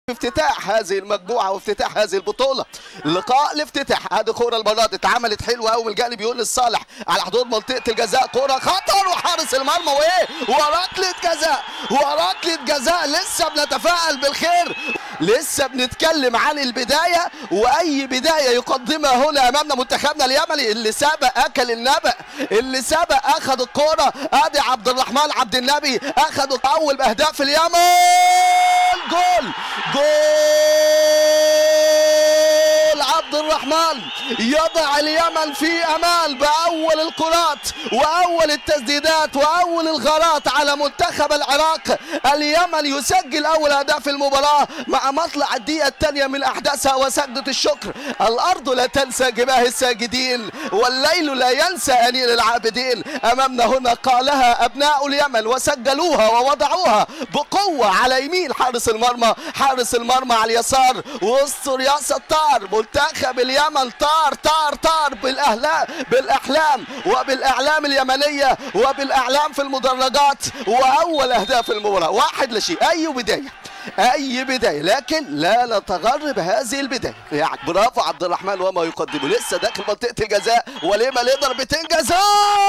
افتتاح هذه المجموعه وافتتاح هذه البطوله لقاء الافتتاح هذه كوره المره دي اتعملت حلوه قوي من الجانب يقول للصالح على حدود منطقه الجزاء كوره خطر وحارس المرمى وايه وركله جزاء وركله جزاء لسه بنتفائل بالخير لسه بنتكلم عن البدايه واي بدايه يقدمها هنا امامنا منتخبنا اليمني اللي سبق اكل النبأ اللي سبق اخذ الكوره ادي عبد الرحمن عبد النبي اخذ اول اهداف اليمن جول جول عبد الرحمن يضع اليمن في امان باول الكرات واول التسديدات واول الغارات على منتخب العراق اليمن يسجل اول اهداف المباراه مع مطلع الدقيقه الثانيه من احداثها وسجده الشكر الارض لا تنسى جباه الساجدين والليل لا ينسى انين العابدين امامنا هنا قالها ابناء اليمن وسجلوها ووضعوها بقوه على يمين حارس المرمى حارس المرمى على اليسار وسط رياض ستار منتخب اليمن طار طار طار بالاحلام بالاحلام وبالاعلام اليمنيه وبالاعلام في المدرجات واول اهداف المباراه واحد لشيء اي بدايه اي بدايه لكن لا نتغر بهذه البدايه يعني برافو عبد الرحمن وما يقدمه لسه داخل منطقه الجزاء وليما ليه ضربتين جزاء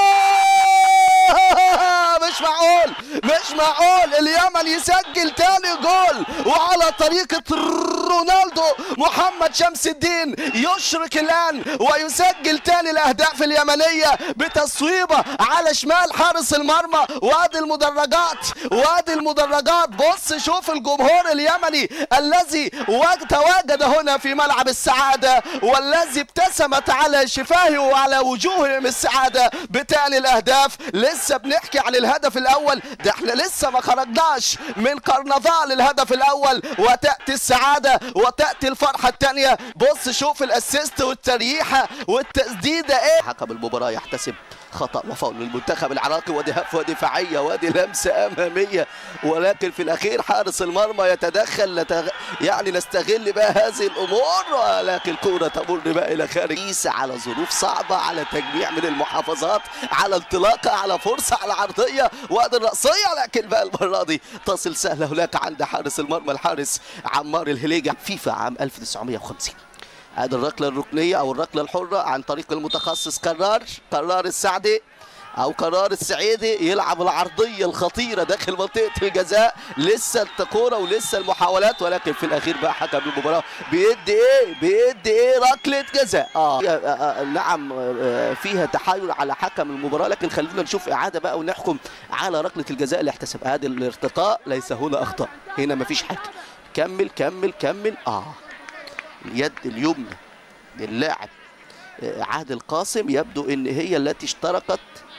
مش معقول مش معقول اليمن يسجل تاني جول وعلى طريقة رونالدو محمد شمس الدين يشرك الآن ويسجل تاني الأهداف اليمنية بتصويبة على شمال حارس المرمى وادي المدرجات وادي المدرجات بص شوف الجمهور اليمني الذي تواجد هنا في ملعب السعادة والذي ابتسمت على شفاهه وعلى وجوههم السعادة بتاني الأهداف لسه بنحكي عن الهدف الاول ده احنا لسه ما خرجناش من كرنفال الهدف الاول وتاتي السعاده وتاتي الفرحه الثانيه بص شوف الاسيست والتريحه والتسديده ايه حكم المباراه يحتسب خطا وفاول للمنتخب العراقي ودي هفوه دفاعيه ودي لمسه اماميه ولكن في الاخير حارس المرمى يتدخل لتغ... يعني نستغل بقى هذه الامور ولكن الكوره تمر بقى الى خارج على ظروف صعبه على تجميع من المحافظات على انطلاقه على فرصه على عرضيه وادي الراسيه لكن بقى المره دي تصل سهله هناك عند حارس المرمى الحارس عمار الهليجه فيفا عام 1950 ادي الركله الركنيه او الركله الحره عن طريق المتخصص قرار قرار السعدي او قرار السعيدي يلعب العرضيه الخطيره داخل منطقه الجزاء لسه الكوره ولسه المحاولات ولكن في الاخير بقى حكم المباراه بيدي ايه بيدي ايه ركله جزاء اه, آه, آه نعم آه فيها تحايل على حكم المباراه لكن خلينا نشوف اعاده بقى ونحكم على ركله الجزاء اللي احتسب هذا الارتقاء ليس هنا اخطاء هنا مفيش حاجه كمل كمل كمل اه اليد اليمنى للاعب عادل قاسم يبدو ان هي التي اشتركت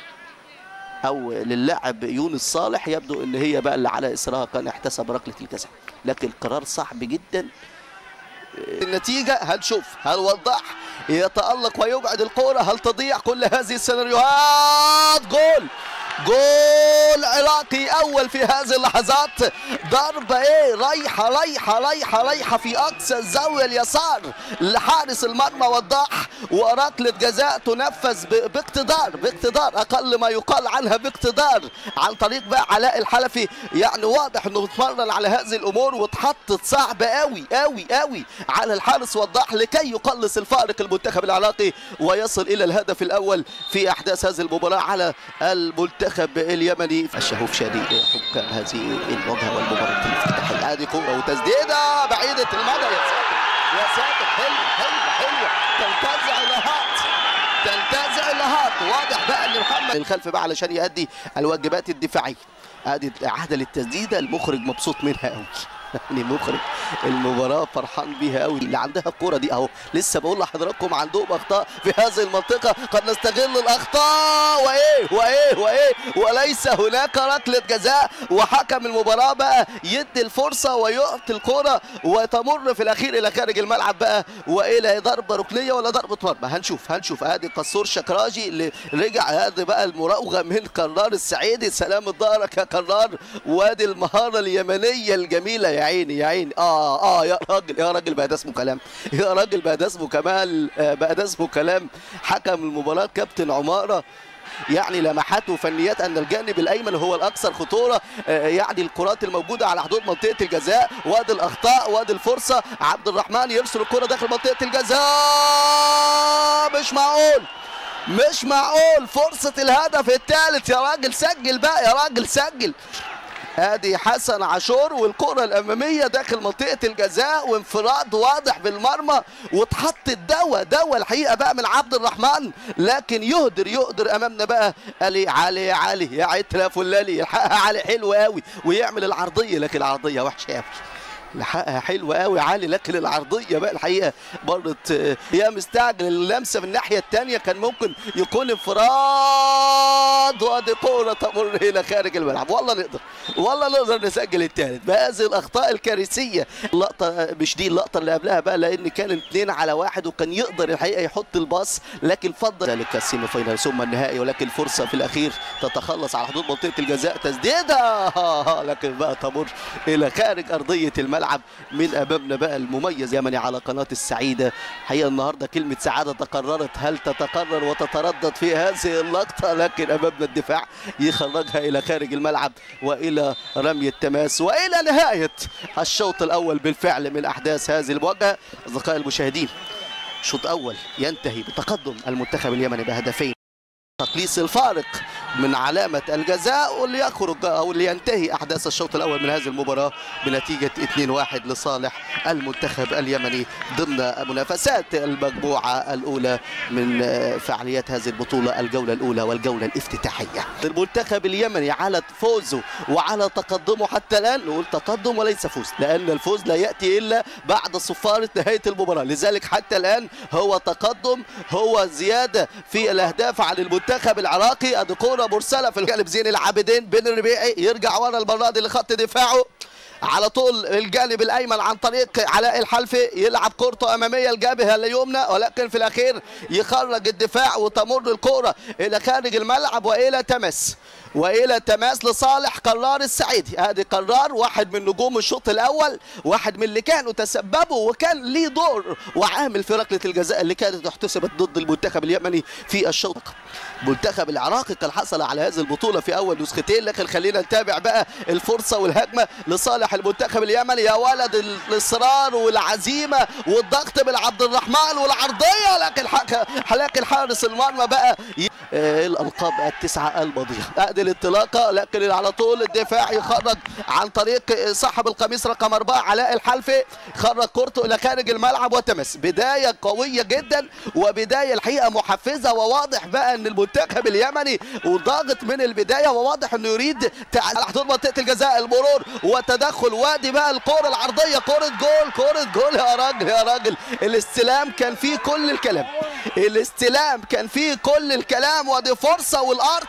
او للاعب يونس صالح يبدو ان هي بقى اللي على اثرها كان احتسب ركله الجزاء لكن القرار صعب جدا النتيجة هنشوف هل وضح يتألق ويبعد الكرة هل تضيع كل هذه السيناريوهات جول جول عراقي اول في هذه اللحظات ضربه ايه رايحه رايحه رايحه رايحه في اقصى الزاويه اليسار لحارس المرمى وضاح وركله جزاء تنفذ باقتدار باقتدار اقل ما يقال عنها باقتدار عن طريق بقى علاء الحلفي يعني واضح انه اتمرن على هذه الامور واتحطت صعبه قوي قوي قوي على الحارس وضاح لكي يقلص الفارق المنتخب العراقي ويصل الى الهدف الاول في احداث هذه المباراه على المنتخب المنتخب اليمني الشهوف شديد حكام هذه الواجهه والمباراه الافتتاحيه هذه كوره وتسديده بعيده المدى يا ساتر يا ساتر حلو حلو حلو تنتزع الهات تنتزع الهات واضح بقى ان محمد الخلف بقى علشان يؤدي الواجبات الدفاعيه ادي عهده للتسديده المخرج مبسوط منها قوي يعني مخرج المباراه فرحان بيها قوي اللي عندها الكوره دي اهو لسه بقول لحضراتكم عندهم اخطاء في هذه المنطقه قد نستغل الاخطاء وايه وايه وايه وليس هناك ركله جزاء وحكم المباراه بقى يدي الفرصه ويعطي الكوره وتمر في الاخير الى خارج الملعب بقى والى ضربه ركنيه ولا ضربه مرمى هنشوف هنشوف ادي قصور شكراجي اللي رجع ادي بقى المراوغه من قرار السعيدي سلام ظهرك يا قرار وادي المهاره اليمنيه الجميله يا عيني يا عيني اه اه يا راجل يا راجل بقى ده اسمه كلام يا راجل بقى ده اسمه كمال آه بقى ده اسمه كلام حكم المباراه كابتن عماره يعني لمحات وفنيات ان الجانب الايمن هو الاكثر خطوره آه، يعني الكرات الموجوده على حدود منطقه الجزاء وادي الاخطاء وادي الفرصه عبد الرحمن يرسل الكره داخل منطقه الجزاء مش معقول مش معقول فرصة الهدف الثالث يا راجل سجل بقى يا راجل سجل ادي حسن عاشور والكرة الامامية داخل منطقة الجزاء وانفراد واضح بالمرمى واتحط الدواء دواء الحقيقة بقى من عبد الرحمن لكن يهدر يهدر امامنا بقى علي علي علي يا عترة فلالي يلحقها علي حلو قوي ويعمل العرضية لكن العرضية وحشة قوي لحقها حلوة قوي علي لكن العرضية بقى الحقيقة مرت آه، يا مستعجل اللمسة من الناحية الثانية كان ممكن يكون انفراد وادي كورة تمر إلى خارج الملعب والله نقدر والله نقدر نسجل الثالث بهذه الأخطاء الكارثية اللقطة مش دي اللقطة اللي قبلها بقى لأن كان اثنين على واحد وكان يقدر الحقيقة يحط الباص لكن فضل ذلك السيمي فاينال ثم النهائي ولكن فرصة في الأخير تتخلص على حدود منطقة الجزاء تسديدة لكن بقى تمر إلى خارج أرضية الملعب من أمامنا بقى المميز يمني على قناة السعيدة حقيقة النهاردة كلمة سعادة تقررت هل تتكرر وتتردد في هذه اللقطة لكن أمامنا الدفاع يخرجها إلى خارج الملعب وإلى رمي التماس وإلى نهاية الشوط الأول بالفعل من أحداث هذه المواجهة أصدقائي المشاهدين شوط أول ينتهي بتقدم المنتخب اليمني بهدفين تقليص الفارق من علامة الجزاء واللي يخرج أو اللي ينتهي أحداث الشوط الأول من هذه المباراة بنتيجة 2-1 لصالح المنتخب اليمني ضمن منافسات المجموعة الأولى من فعاليات هذه البطولة الجولة الأولى والجولة الافتتاحية المنتخب اليمني على فوزه وعلى تقدمه حتى الآن نقول تقدم وليس فوز لأن الفوز لا يأتي إلا بعد صفارة نهاية المباراة لذلك حتى الآن هو تقدم هو زيادة في الأهداف عن المنتخب العراقي ادي كوره مرسله في الجانب زين العابدين بن الربيعي يرجع ورا المره دي لخط دفاعه على طول الجانب الايمن عن طريق علاء الحلفي يلعب كورته اماميه الجبهه اليمنى ولكن في الاخير يخرج الدفاع وتمر الكوره الى خارج الملعب والى تمس والى تماس لصالح قرار السعيدي ادي قرار واحد من نجوم الشوط الاول واحد من اللي كانوا تسببوا وكان ليه دور وعامل في ركله الجزاء اللي كانت احتسبت ضد المنتخب اليمني في الشوط المنتخب العراقي كان حصل على هذه البطوله في اول نسختين لكن خلينا نتابع بقى الفرصه والهجمه لصالح المنتخب اليمني يا ولد الاصرار والعزيمه والضغط من عبد الرحمن والعرضيه لكن لكن حارس المرمى بقى آه، الالقاب التسعه الماضيه ادي الانطلاقه لكن على طول الدفاع يخرج عن طريق صاحب القميص رقم اربعه علاء الحلفي خرج كورته الى خارج الملعب وتمس بدايه قويه جدا وبدايه الحقيقه محفزه وواضح بقى ان المنتخب اليمني وضاغط من البدايه وواضح انه يريد على حدود منطقه الجزاء المرور وتدخل وادي بقى الكوره العرضيه كوره جول كوره جول يا راجل يا راجل الاستلام كان فيه كل الكلام الاستلام كان فيه كل الكلام ودي فرصه والارض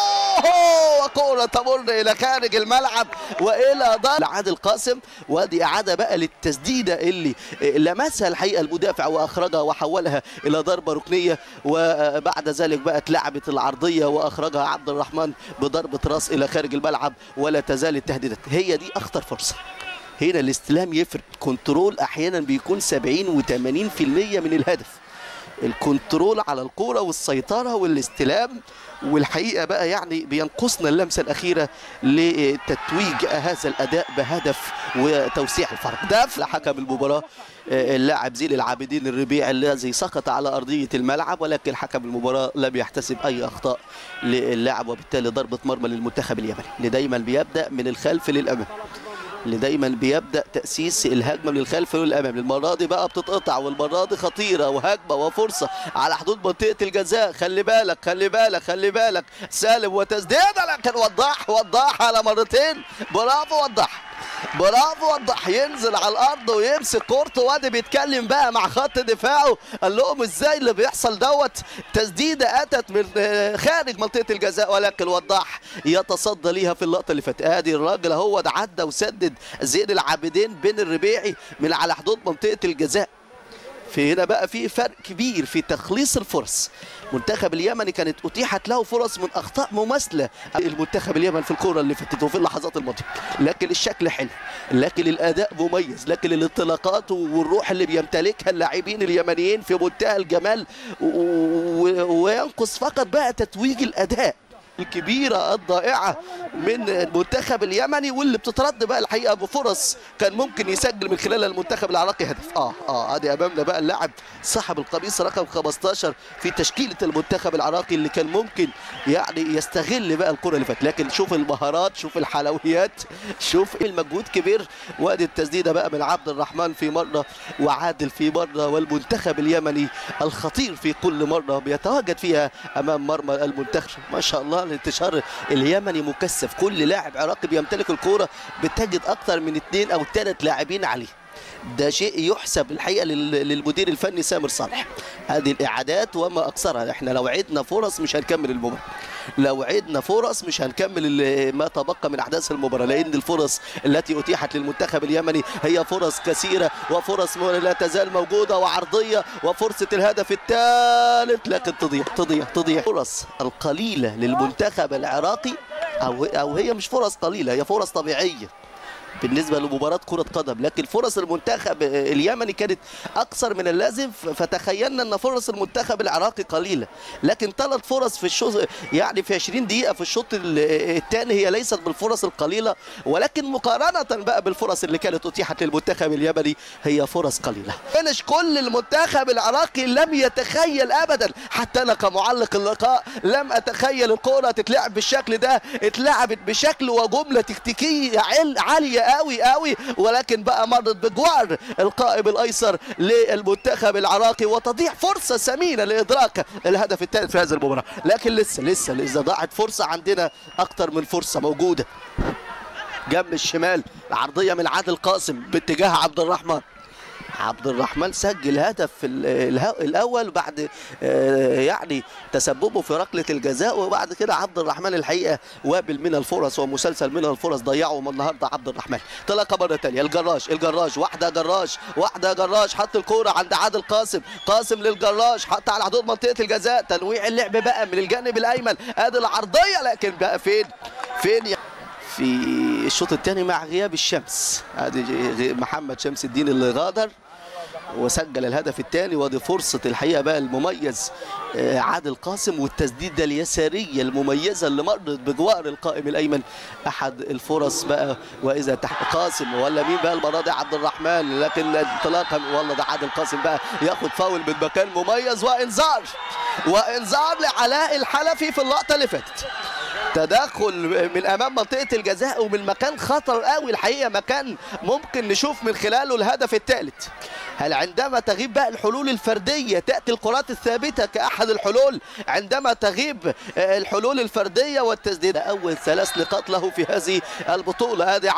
وكرة تمر إلى خارج الملعب وإلى ضرب عادل قاسم ودي إعادة بقى للتسديدة اللي لمسها الحقيقة المدافع وأخرجها وحولها إلى ضربة ركنية وبعد ذلك بقى اتلعبت العرضية وأخرجها عبد الرحمن بضربة راس إلى خارج الملعب ولا تزال التهديدات هي دي أخطر فرصة هنا الاستلام يفرق كنترول أحيانا بيكون 70 و80% من الهدف الكنترول على الكوره والسيطره والاستلام والحقيقه بقى يعني بينقصنا اللمسه الاخيره لتتويج هذا الاداء بهدف وتوسيع الفرق ده لحكم المباراه اللاعب زين العابدين الربيع الذي سقط على ارضيه الملعب ولكن حكم المباراه لم يحتسب اي اخطاء للاعب وبالتالي ضربه مرمى للمنتخب اليمني اللي دايما بيبدا من الخلف للامام اللي دايما بيبدا تاسيس الهجمه من الخلف للامام المره دي بقى بتتقطع والمره دي خطيره وهجمه وفرصه على حدود منطقه الجزاء خلي بالك خلي بالك خلي بالك سالم وتسديده لكن وضح وضح على مرتين برافو وضح برافو وضح ينزل على الارض ويمسك كورته وادي بيتكلم بقى مع خط دفاعه قال لهم ازاي اللي بيحصل دوت تسديده اتت من خارج منطقه الجزاء ولكن وضح يتصدى ليها في اللقطه اللي فاتت ادي الراجل هو عدى وسدد زين العابدين بين الربيعي من على حدود منطقه الجزاء في هنا بقى في فرق كبير في تخليص الفرص المنتخب اليمني كانت اتيحت له فرص من اخطاء مماثله المنتخب اليمني في الكره اللي فاتت وفي اللحظات الماضيه لكن الشكل حلو لكن الاداء مميز لكن الانطلاقات والروح اللي بيمتلكها اللاعبين اليمنيين في منتهى الجمال و- و- وينقص فقط بقى تتويج الاداء الكبيرة الضائعة من المنتخب اليمني واللي بتترد بقى الحقيقة بفرص كان ممكن يسجل من خلالها المنتخب العراقي هدف اه اه ادي امامنا بقى اللاعب صاحب القميص رقم 15 في تشكيلة المنتخب العراقي اللي كان ممكن يعني يستغل بقى الكرة اللي فاتت لكن شوف المهارات شوف الحلويات شوف المجهود كبير وادي التسديدة بقى من عبد الرحمن في مرة وعادل في مرة والمنتخب اليمني الخطير في كل مرة بيتواجد فيها امام مرمى المنتخب ما شاء الله الانتشار اليمني مكثف كل لاعب عراقي بيمتلك الكوره بتجد اكثر من اثنين او ثلاث لاعبين عليه ده شيء يحسب الحقيقه لل- للمدير الفني سامر صالح هذه الاعادات وما اكثرها احنا لو عدنا فرص مش هنكمل المباراه لو عدنا فرص مش هنكمل ال- ما تبقى من احداث المباراه لان الفرص التي اتيحت للمنتخب اليمني هي فرص كثيره وفرص م- لا تزال موجوده وعرضيه وفرصه الهدف الثالث لكن تضيع تضيع تضيع فرص القليله للمنتخب العراقي او او هي مش فرص قليله هي فرص طبيعيه بالنسبه لمباراه كره قدم لكن فرص المنتخب اليمني كانت اكثر من اللازم ف- فتخيلنا ان فرص المنتخب العراقي قليله لكن ثلاث فرص في الشوط يعني في 20 دقيقه في الشوط الثاني هي ليست بالفرص القليله ولكن مقارنه بقى بالفرص اللي كانت اتيحت للمنتخب اليمني هي فرص قليله فينش كل المنتخب العراقي لم يتخيل ابدا حتى انا كمعلق اللقاء لم اتخيل الكره تتلعب بالشكل ده اتلعبت بشكل وجمله تكتيكيه عل- عاليه قوي قوي ولكن بقى مرت بجوار القائم الايسر للمنتخب العراقي وتضيع فرصه ثمينه لادراك الهدف الثالث في هذه المباراه لكن لسه لسه لسه ضاعت فرصه عندنا اكتر من فرصه موجوده جنب الشمال عرضيه من عادل قاسم باتجاه عبد الرحمن عبد الرحمن سجل هدف في ال- اله- الاول بعد آه، يعني تسببه في ركله الجزاء وبعد كده عبد الرحمن الحقيقه وابل من الفرص ومسلسل من الفرص ضيعه من النهارده عبد الرحمن طلقه مره ثانيه الجراج الجراج واحده جراج واحده جراج حط الكوره عند عادل قاسم قاسم للجراج حط على حدود منطقه الجزاء تنويع اللعب بقى من الجانب الايمن ادي العرضيه لكن بقى فين فين يا في الشوط الثاني مع غياب الشمس ادي غي- محمد شمس الدين اللي غادر وسجل الهدف الثاني ودي فرصة الحقيقة بقى المميز آه، عادل قاسم والتسديدة اليسارية المميزة اللي مرت بجوار القائم الأيمن أحد الفرص بقى وإذا تحت قاسم ولا مين بقى المرة دي عبد الرحمن لكن انطلاقا والله ده عادل قاسم بقى ياخد فاول من مكان مميز وإنذار وإنذار لعلاء الحلفي في اللقطة اللي فاتت تدخل من امام منطقه الجزاء ومن مكان خطر قوي الحقيقه مكان ممكن نشوف من خلاله الهدف الثالث هل عندما تغيب بقى الحلول الفرديه تاتي الكرات الثابته كاحد الحلول عندما تغيب آه، الحلول الفرديه والتسديد اول ثلاث نقاط له في هذه البطوله ادي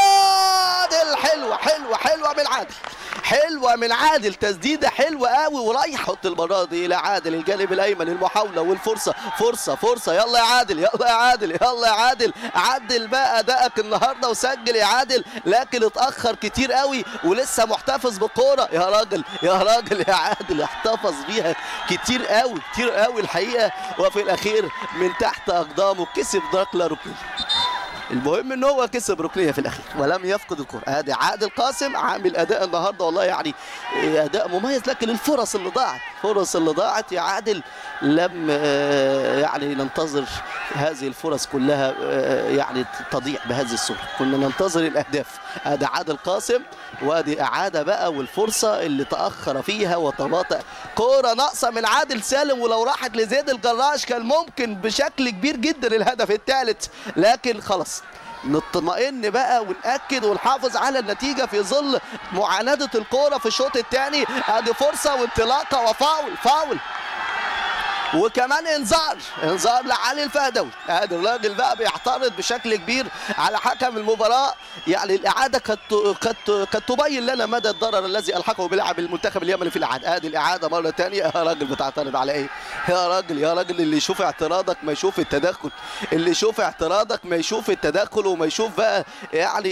عادل حلوه حلوه حلوه من عادل حلوه من عادل تسديده حلوه قوي ورايح حط المره دي الى عادل الجانب الايمن المحاوله والفرصه فرصه فرصه يلا يا عادل يلا يا عادل يلا يا عادل عدل بقى ادائك النهارده وسجل يا عادل لكن اتاخر كتير قوي ولسه محتفظ بالكوره يا راجل يا راجل يا عادل احتفظ بيها كتير قوي كتير قوي الحقيقه وفي الاخير من تحت اقدامه كسب ركله ركنيه المهم ان هو كسب ركنيه في الاخير ولم يفقد الكره ادي عادل قاسم عامل اداء النهارده والله يعني اداء مميز لكن الفرص اللي ضاعت الفرص اللي ضاعت يا عادل لم آه، يعني ننتظر هذه الفرص كلها آه، يعني تضيع بهذه الصوره كنا ننتظر الاهداف ادي عادل قاسم وادي اعاده بقى والفرصه اللي تاخر فيها وتباطأ كوره ناقصه من عادل سالم ولو راحت لزيد الجراش كان ممكن بشكل كبير جدا الهدف الثالث لكن خلاص نطمئن بقى ونأكد ونحافظ على النتيجة في ظل معاندة الكورة في الشوط الثاني ادي فرصة وانطلاقة وفاول فاول وكمان انذار انذار لعلي الفهدوي ادي الراجل بقى بيعترض بشكل كبير على حكم المباراه يعني الاعاده كانت كانت كانت تبين لنا مدى الضرر الذي الحقه بلاعب المنتخب اليمني في الاعاده ادي الاعاده مره ثانيه يا راجل بتعترض على ايه يا راجل يا راجل اللي يشوف اعتراضك ما يشوف التدخل اللي يشوف اعتراضك ما يشوف التدخل وما يشوف بقى يعني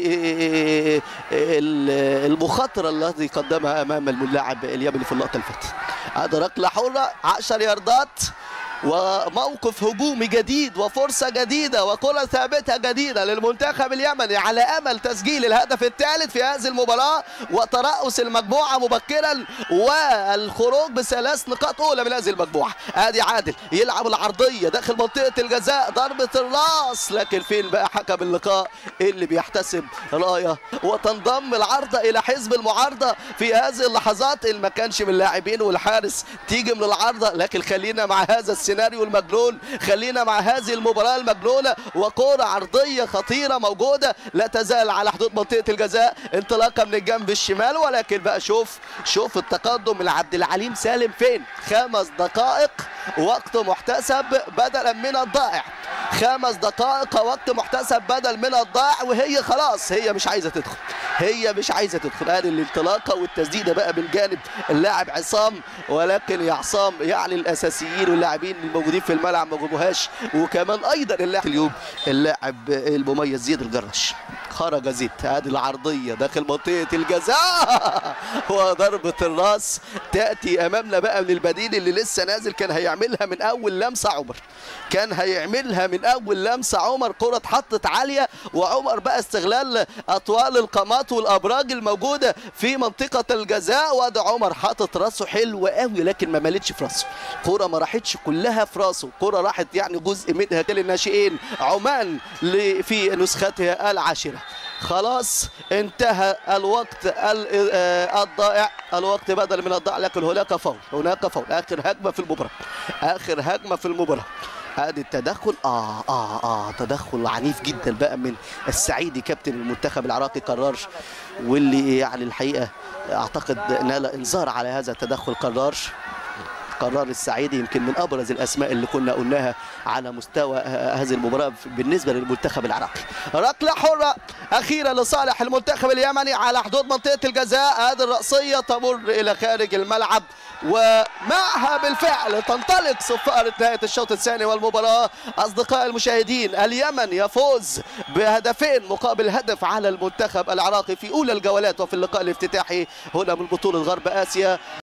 المخاطره التي قدمها امام اللاعب اليمني في اللقطه اللي فاتت هذا ركله حره 10 ياردات وموقف هجومي جديد وفرصة جديدة وكرة ثابتة جديدة للمنتخب اليمني على أمل تسجيل الهدف الثالث في هذه المباراة وترأس المجموعة مبكرا والخروج بثلاث نقاط أولى من هذه المجموعة آدي عادل يلعب العرضية داخل منطقة الجزاء ضربة الراس لكن فين بقى حكم اللقاء اللي بيحتسب راية وتنضم العارضة إلى حزب المعارضة في هذه اللحظات اللي ما كانش من اللاعبين والحارس تيجي من العارضة لكن خلينا مع هذا السيناريو السيناريو المجنون خلينا مع هذه المباراة المجنونة وكرة عرضية خطيرة موجودة لا تزال على حدود منطقة الجزاء انطلاقة من الجنب الشمال ولكن بقى شوف شوف التقدم من عبد العليم سالم فين خمس دقائق وقت محتسب بدلا من الضائع خمس دقائق وقت محتسب بدل من الضائع وهي خلاص هي مش عايزه تدخل هي مش عايزه تدخل ادي الانطلاقه والتسديده بقى من جانب اللاعب عصام ولكن يا عصام يعني الاساسيين واللاعبين الموجودين في الملعب ما جابوهاش وكمان ايضا اللاعب اليوم اللاعب المميز زيد الجرش خرج زيد ادي العرضيه داخل منطقه الجزاء وضربه الراس تاتي امامنا بقى من البديل اللي لسه نازل كان هيعملها من اول لمسه عمر كان هيعملها من اول لمسه عمر كره اتحطت عاليه وعمر بقى استغلال اطوال القامات والابراج الموجوده في منطقه الجزاء وادي عمر حاطط راسه حلو قوي لكن ما مالتش في راسه كره ما راحتش كلها في راسه كره راحت يعني جزء منها للناشئين عمان في نسختها العاشره خلاص انتهى الوقت الضائع الوقت بدل من الضائع لكن هناك فول هناك فول اخر هجمه في المباراه اخر هجمه في المباراه ادي التدخل اه اه اه تدخل عنيف جدا بقى من السعيدي كابتن المنتخب العراقي قرار واللي يعني الحقيقه اعتقد نال انذار على هذا التدخل قرار قرار السعيدي يمكن من ابرز الاسماء اللي كنا قلناها على مستوى هذه المباراه بالنسبه للمنتخب العراقي ركله حره اخيره لصالح المنتخب اليمني على حدود منطقه الجزاء هذه الراسيه تمر الى خارج الملعب ومعها بالفعل تنطلق صفارة نهاية الشوط الثاني والمباراة أصدقاء المشاهدين اليمن يفوز بهدفين مقابل هدف على المنتخب العراقي في أولى الجولات وفي اللقاء الافتتاحي هنا من بطولة غرب آسيا